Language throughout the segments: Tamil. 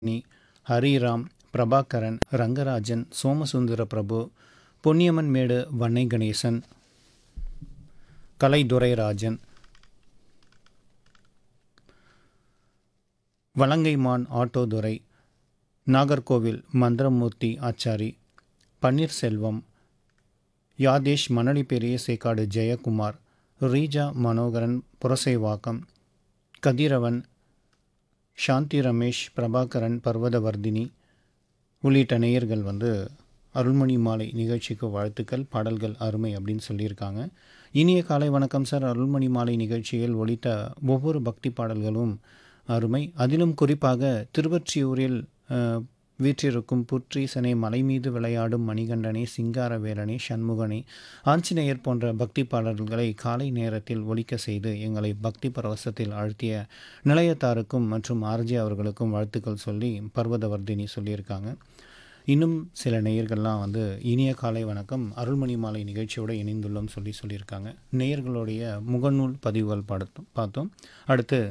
நீ ஹரிராம் பிரபாகரன் ரங்கராஜன் சோமசுந்தர பிரபு பொன்னியம்மன் மேடு வன்னை கணேசன் கலை துரைராஜன் வலங்கைமான் ஆட்டோதுரை நாகர்கோவில் மந்திரமூர்த்தி ஆச்சாரி பன்னீர்செல்வம் யாதேஷ் மணலி பெரிய சேக்காடு ஜெயக்குமார் ரீஜா மனோகரன் புரசைவாக்கம் கதிரவன் சாந்தி ரமேஷ் பிரபாகரன் பர்வதவர்தினி உள்ளிட்ட நேயர்கள் வந்து அருள்மணி மாலை நிகழ்ச்சிக்கு வாழ்த்துக்கள் பாடல்கள் அருமை அப்படின்னு சொல்லியிருக்காங்க இனிய காலை வணக்கம் சார் அருள்மணி மாலை நிகழ்ச்சியில் ஒலித்த ஒவ்வொரு பக்தி பாடல்களும் அருமை அதிலும் குறிப்பாக திருவொற்றியூரில் அஹ், வீற்றிருக்கும் புற்றீசனை மலை மீது விளையாடும் மணிகண்டனே சிங்காரவேலனே சண்முகனே ஆஞ்சநேயர் போன்ற பக்தி பாடல்களை காலை நேரத்தில் ஒலிக்க செய்து எங்களை பக்தி பரவசத்தில் ஆழ்த்திய நிலையத்தாருக்கும் மற்றும் ஆர்ஜி அவர்களுக்கும் வாழ்த்துக்கள் சொல்லி பர்வதவர்தினி சொல்லியிருக்காங்க இன்னும் சில நேயர்கள்லாம் வந்து இனிய காலை வணக்கம் அருள்மணி மாலை நிகழ்ச்சியோடு இணைந்துள்ளோம் சொல்லி சொல்லியிருக்காங்க நேயர்களுடைய முகநூல் பதிவுகள் பார்த்தோம் பார்த்தோம் அடுத்து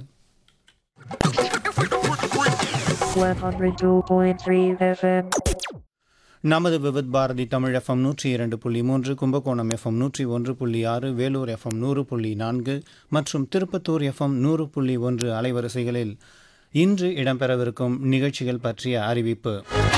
102.3 FM. நமது விவித் பாரதி தமிழ் எஃப்எம் நூற்றி இரண்டு புள்ளி மூன்று கும்பகோணம் எஃப்எம் நூற்றி ஒன்று புள்ளி ஆறு வேலூர் எஃப்எம் நூறு புள்ளி நான்கு மற்றும் திருப்பத்தூர் எஃப்எம் நூறு புள்ளி ஒன்று அலைவரிசைகளில் இன்று இடம்பெறவிருக்கும் நிகழ்ச்சிகள் பற்றிய அறிவிப்பு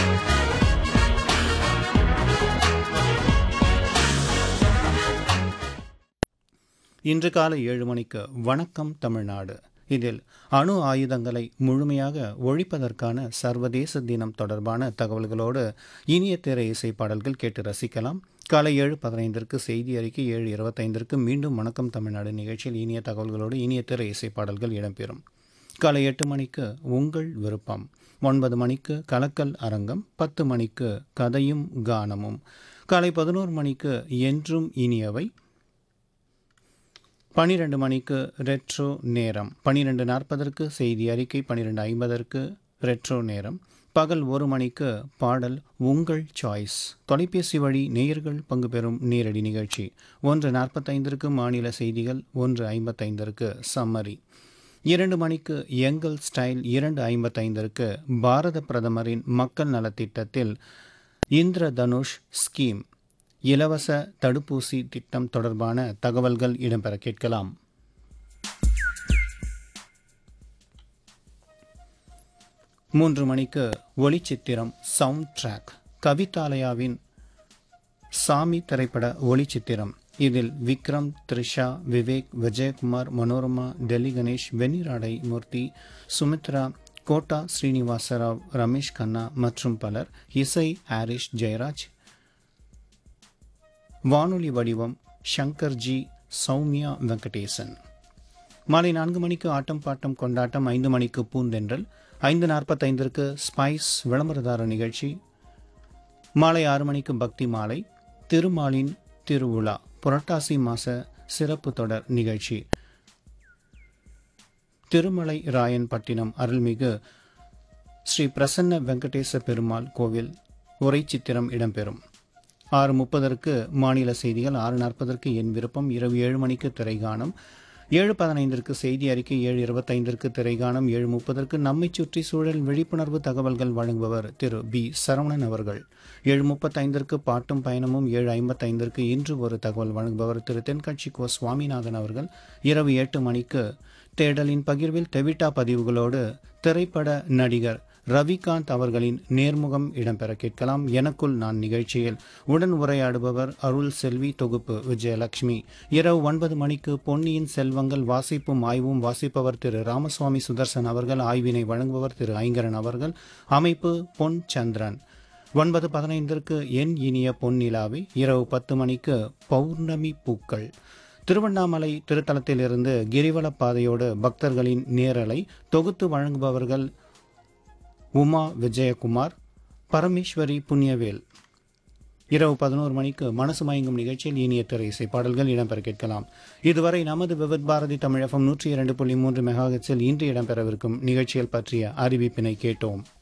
இன்று காலை ஏழு மணிக்கு வணக்கம் தமிழ்நாடு இதில் அணு ஆயுதங்களை முழுமையாக ஒழிப்பதற்கான சர்வதேச தினம் தொடர்பான தகவல்களோடு இனிய திரை இசை பாடல்கள் கேட்டு ரசிக்கலாம் காலை ஏழு பதினைந்திற்கு செய்தி அறிக்கை ஏழு இருபத்தைந்திற்கு மீண்டும் வணக்கம் தமிழ்நாடு நிகழ்ச்சியில் இனிய தகவல்களோடு இனிய திரை இசை பாடல்கள் இடம்பெறும் காலை எட்டு மணிக்கு உங்கள் விருப்பம் ஒன்பது மணிக்கு கலக்கல் அரங்கம் பத்து மணிக்கு கதையும் கானமும் காலை பதினோரு மணிக்கு என்றும் இனியவை பனிரெண்டு மணிக்கு ரெட்ரோ நேரம் பனிரெண்டு நாற்பதற்கு செய்தி அறிக்கை பன்னிரெண்டு ஐம்பதற்கு ரெட்ரோ நேரம் பகல் ஒரு மணிக்கு பாடல் உங்கள் சாய்ஸ் தொலைபேசி வழி நேயர்கள் பங்கு பெறும் நேரடி நிகழ்ச்சி ஒன்று நாற்பத்தைந்திற்கு மாநில செய்திகள் ஒன்று ஐம்பத்தைந்திற்கு சம்மரி இரண்டு மணிக்கு எங்கள் ஸ்டைல் இரண்டு ஐம்பத்தைந்திற்கு பாரத பிரதமரின் மக்கள் நலத்திட்டத்தில் இந்திர தனுஷ் ஸ்கீம் இலவச தடுப்பூசி திட்டம் தொடர்பான தகவல்கள் இடம்பெற கேட்கலாம் மூன்று மணிக்கு ஒளிச்சித்திரம் சவுண்ட் ட்ராக் கவிதாலயாவின் சாமி திரைப்பட ஒளிச்சித்திரம் இதில் விக்ரம் த்ரிஷா விவேக் விஜயகுமார் மனோரமா டெல்லி கணேஷ் வெண்ணிராடை மூர்த்தி சுமித்ரா கோட்டா ஸ்ரீனிவாசராவ் ரமேஷ் கண்ணா மற்றும் பலர் இசை ஹாரிஷ் ஜெயராஜ் வானொலி வடிவம் சங்கர்ஜி சௌமியா வெங்கடேசன் மாலை நான்கு மணிக்கு ஆட்டம் பாட்டம் கொண்டாட்டம் ஐந்து மணிக்கு பூந்தென்றல் ஐந்து நாற்பத்தைந்திற்கு ஸ்பைஸ் விளம்பரதார நிகழ்ச்சி மாலை ஆறு மணிக்கு பக்தி மாலை திருமாலின் திருவிழா புரட்டாசி மாச சிறப்பு தொடர் நிகழ்ச்சி திருமலை ராயன்பட்டினம் அருள்மிகு ஸ்ரீ பிரசன்ன வெங்கடேச பெருமாள் கோவில் உரை சித்திரம் இடம்பெறும் ஆறு முப்பதற்கு மாநில செய்திகள் ஆறு நாற்பதற்கு என் விருப்பம் இரவு ஏழு மணிக்கு திரைகானம் ஏழு பதினைந்திற்கு செய்தி அறிக்கை ஏழு இருபத்தைந்திற்கு திரைகானம் ஏழு முப்பதற்கு நம்மை சுற்றி சூழல் விழிப்புணர்வு தகவல்கள் வழங்குபவர் திரு பி சரவணன் அவர்கள் ஏழு முப்பத்தைந்திற்கு பாட்டும் பயணமும் ஏழு ஐம்பத்தைந்திற்கு இன்று ஒரு தகவல் வழங்குபவர் திரு தென்கட்சி கோ சுவாமிநாதன் அவர்கள் இரவு எட்டு மணிக்கு தேடலின் பகிர்வில் தெவிட்டா பதிவுகளோடு திரைப்பட நடிகர் ரவிகாந்த் அவர்களின் நேர்முகம் இடம்பெற கேட்கலாம் எனக்குள் நான் நிகழ்ச்சியில் உடன் உரையாடுபவர் அருள் செல்வி தொகுப்பு விஜயலட்சுமி இரவு ஒன்பது மணிக்கு பொன்னியின் செல்வங்கள் வாசிப்பும் ஆய்வும் வாசிப்பவர் திரு ராமசுவாமி சுதர்சன் அவர்கள் ஆய்வினை வழங்குபவர் திரு ஐங்கரன் அவர்கள் அமைப்பு பொன் சந்திரன் ஒன்பது பதினைந்திற்கு என் இனிய பொன்னிலாவி இரவு பத்து மணிக்கு பௌர்ணமி பூக்கள் திருவண்ணாமலை திருத்தலத்திலிருந்து கிரிவல பாதையோடு பக்தர்களின் நேரலை தொகுத்து வழங்குபவர்கள் உமா விஜயகுமார் பரமேஸ்வரி புண்ணியவேல் இரவு பதினோரு மணிக்கு மனசு மயங்கும் நிகழ்ச்சியில் இனிய திரை இசை பாடல்கள் இடம்பெற கேட்கலாம் இதுவரை நமது விவித் பாரதி தமிழகம் நூற்றி இரண்டு புள்ளி மூன்று மெகாஹெட்ஸில் இன்று இடம்பெறவிருக்கும் நிகழ்ச்சிகள் பற்றிய அறிவிப்பினை கேட்டோம்